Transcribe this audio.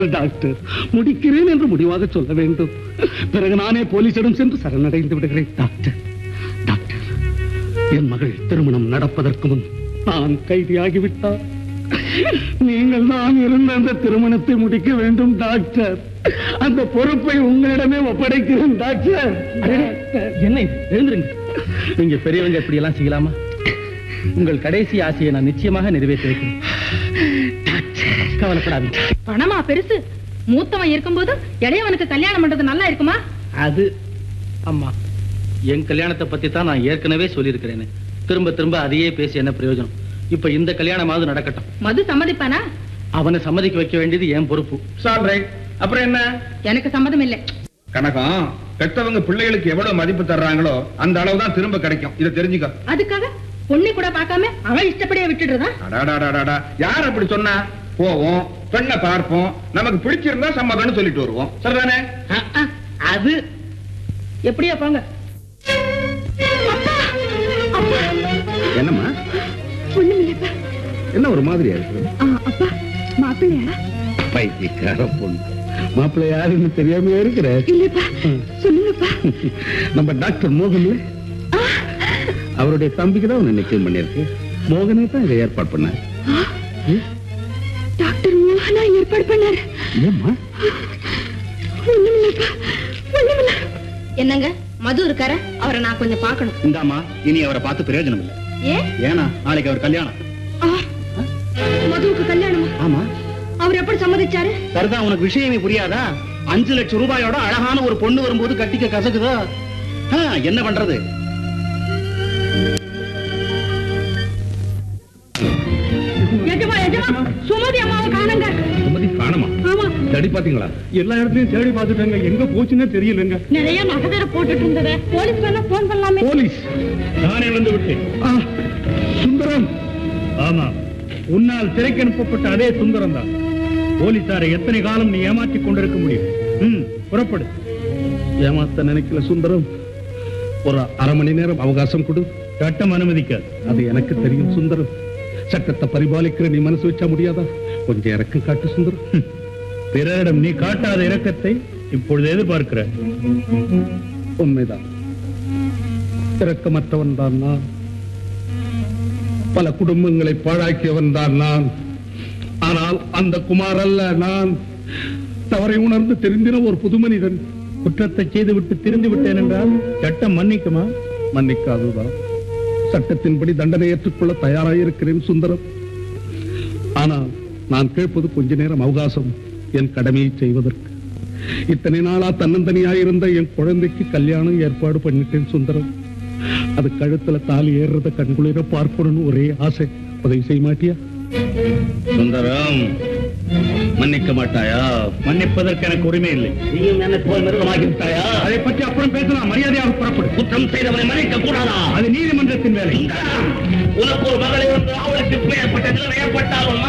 Doctor முடிக்கிறேன் என்று முடிவாக சொல்ல வேண்டும் பிறகு நானே போலீசிடம் சென்று சரணடைந்து விடுகிறேன் டாக்டர் டாக்டர் என் மகள் திருமணம் நடப்பதற்கு முன் நான் கைதியாகிவிட்டார் நீங்கள் தான் இருந்த அந்த திருமணத்தை முடிக்க வேண்டும் டாக்டர் அந்த பொறுப்பை உங்களிடமே ஒப்படைக்கிறேன் டாக்டர் என்ன இது எழுந்துருங்க நீங்க பெரியவங்க இப்படி எல்லாம் செய்யலாமா உங்கள் கடைசி ஆசையை நான் நிச்சயமாக நிறைவேற்றி வைக்கிறேன் கவலைப்படாதீங்க பணமா பெருசு மூத்தவன் இருக்கும்போது இளையவனுக்கு கல்யாணம் பண்றது நல்லா இருக்குமா அது அம்மா என் கல்யாணத்தை பத்தி தான் நான் ஏற்கனவே சொல்லியிருக்கிறேனே திரும்ப திரும்ப அதையே பேசி என்ன பிரயோஜனம் இப்ப இந்த கல்யாணமாவது நடக்கட்டும் மது சம்மதிப்பானா அவனை சம்மதிக்க வைக்க வேண்டியது என் பொறுப்பு சால்ரைட் அப்புறம் என்ன எனக்கு சம்மதம் இல்லை கணக்கம் பெத்தவங்க பிள்ளைகளுக்கு எவ்வளவு மதிப்பு தர்றாங்களோ அந்த அளவு தான் திரும்ப கிடைக்கும் இதை தெரிஞ்சுக்க அதுக்காக பொண்ணு கூட பார்க்காம அவன் இஷ்டப்படியே விட்டுடுறதா அடாடாடாடாடா யார் அப்படி சொன்னா போவோம் பெண்ணை பார்ப்போம் நமக்கு பிடிச்சிருந்தா சம்மதம்னு சொல்லிட்டு வருவோம் சரிதானே அஹ், அஹ், அது எப்படியோ போங்க என்னம்மா ஒண்ணுமில்லப்பா என்ன ஒரு மாதிரியா இருக்கு ஆ, அப்பா மாப்பிள்ளையா பைத்தியக்கார பொண்ணு மாப்பிள்ளை யாருன்னு தெரியாம இருக்கிற இல்லப்பா சொல்லுங்கப்பா நம்ம டாக்டர் மோகன்ல அவருடைய தம்பிக்கு தான் உன்னை நிச்சயம் பண்ணியிருக்கு மோகனே தான் இதை ஏற்பாடு பண்ணார் டாக்டர் மோகனா ஏற்பாடு பண்ணாரு ஏம்மா ஒண்ணுமில்லப்பா ஒண்ணுமில்ல என்னங்க மது இருக்கார அவரை நான் கொஞ்சம் பார்க்கணும் இந்தாமா இனி அவரை பார்த்து பிரயோஜனம் இல்லை ஏன் ஏன்னா நாளைக்கு அவர் கல்யாணம் ஆ, மதுவுக்கு கல்யாணமா ஆமா அவர் எப்படி சம்மதிச்சாரு சரிதா உனக்கு விஷயமே புரியாதா அஞ்சு லட்சம் ரூபாயோட அழகான ஒரு பொண்ணு வரும்போது கட்டிக்க கசக்குதா ஆ, என்ன பண்றது எஜமா எஜமா சுமதி அம்மாவை காணுங்க சுமதி காணமா ஆமா தேடி பாத்தீங்களா எல்லா இடத்துலயும் தேடி பார்த்துட்டாங்க எங்க போச்சுன்னே தெரியலங்க நிறைய நகதர போட்டுட்டு இருந்தது போலீஸ் வேணா போன் பண்ணலாமே போலீஸ் நானே வந்து விட்டேன் ஆ, சுந்தரம் ஆமா உன்னால் சிறைக்கு அனுப்பப்பட்ட அதே சுந்தரம் தான் போலீசாரை எத்தனை காலம் நீ ஏமாற்றிக் கொண்டிருக்க முடியும் ம் புறப்படு ஏமாத்த நினைக்கல சுந்தரம் ஒரு அரை மணி நேரம் அவகாசம் கொடு சட்டம் அனுமதிக்காது அது எனக்கு தெரியும் சுந்தரம் சட்டத்தை பரிபாலிக்கிற நீ மனசு வச்சா முடியாதா கொஞ்சம் இறக்கம் காட்டு சுந்தரம் ம். பிறரிடம் நீ காட்டாத இரக்கத்தை இப்பொழுது எதிர்பார்க்கிற உண்மைதான் இரக்கமற்றவன் தான் நான் பல குடும்பங்களை பாழாக்கியவன் தான் நான் ஆனால் அந்த குமார் அல்ல நான் தவறை உணர்ந்து தெரிந்தின ஒரு புது மனிதன் குற்றத்தை செய்துவிட்டு திரிந்து விட்டேன் என்றால் சட்டம் மன்னிக்குமா மன்னிக்காதுதான் சட்டத்தின்படி தண்டனை ஏற்றுக்கொள்ள தயாராயிருக்கிறேன் சுந்தரம் ஆனால் நான் கேட்பது கொஞ்ச நேரம் அவகாசம் என் கடமையை செய்வதற்கு இத்தனை நாளா தன்னந்தனியாயிருந்த என் குழந்தைக்கு கல்யாணம் ஏற்பாடு பண்ணிட்டேன் சுந்தரம் அது கழுத்துல தாலி ஏறுறத கண்குளிர பார்க்கணும்னு ஒரே ஆசை உதவி செய்ய மாட்டியா சுந்தரம் மன்னிக்க மாட்டாயா மன்னிப்பதற்கு எனக்கு உரிமை இல்லை நீயும் என்னை போல் மிருகமாகி விட்டாயா அதை பற்றி அப்புறம் பேசலாம் மரியாதையாக புறப்படு குற்றம் செய்தவனை மன்னிக்க கூடாதா அது நீதிமன்றத்தின் வேலை உனக்கு ஒரு மகளை வந்து அவளுக்கு ஏற்பட்ட நிலைமை ஏற்பட்டாலும்